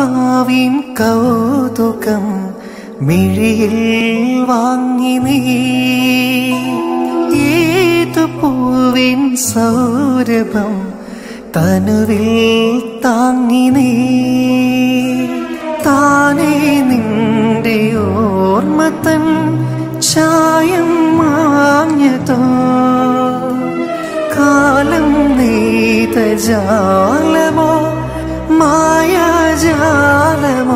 കിനാവിൻ കൗതുകം മിഴിയിൽ വാങ്ങി നീ ഏതു പൂവിൻ സൗരഭം തനുവിൽ താങ്ങി നീ താനേ നിന്റെ ഓർമ്മത്തൻ ചായം മാഞ്ഞതോ കാലം നെയ്ത ജാലമോ മായാജാലമോ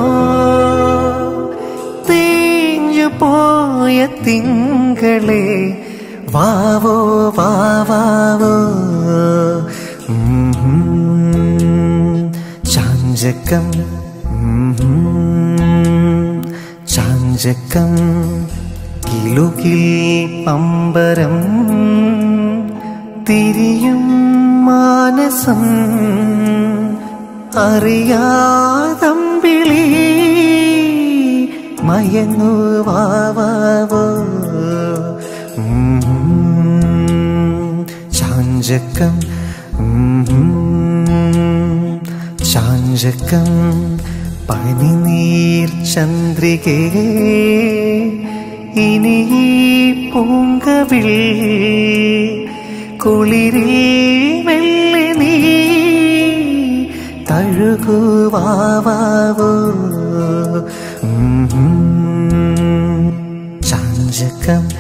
തേഞ്ഞു പോയ തിങ്കളെ വാവോ വാവാവോ ഉം. ചാഞ്ചക്കം ഉം. ചാഞ്ചക്കം കിലുകിൽ പമ്പരം തിരിയും മാനസം അറിയാതമ്പിളി മയങ്ങു വാവാവോ ഉം. ചാഞ്ചക്കം ഉം. ചാഞ്ചക്കം പനിനീർ ചന്ദ്രികേ ഇനി ഈ പൂങ്കവിൾ കുളിരിൽ മെല്ലെ നീ തഴുകുവാവോ ചാഞ്ചക്കം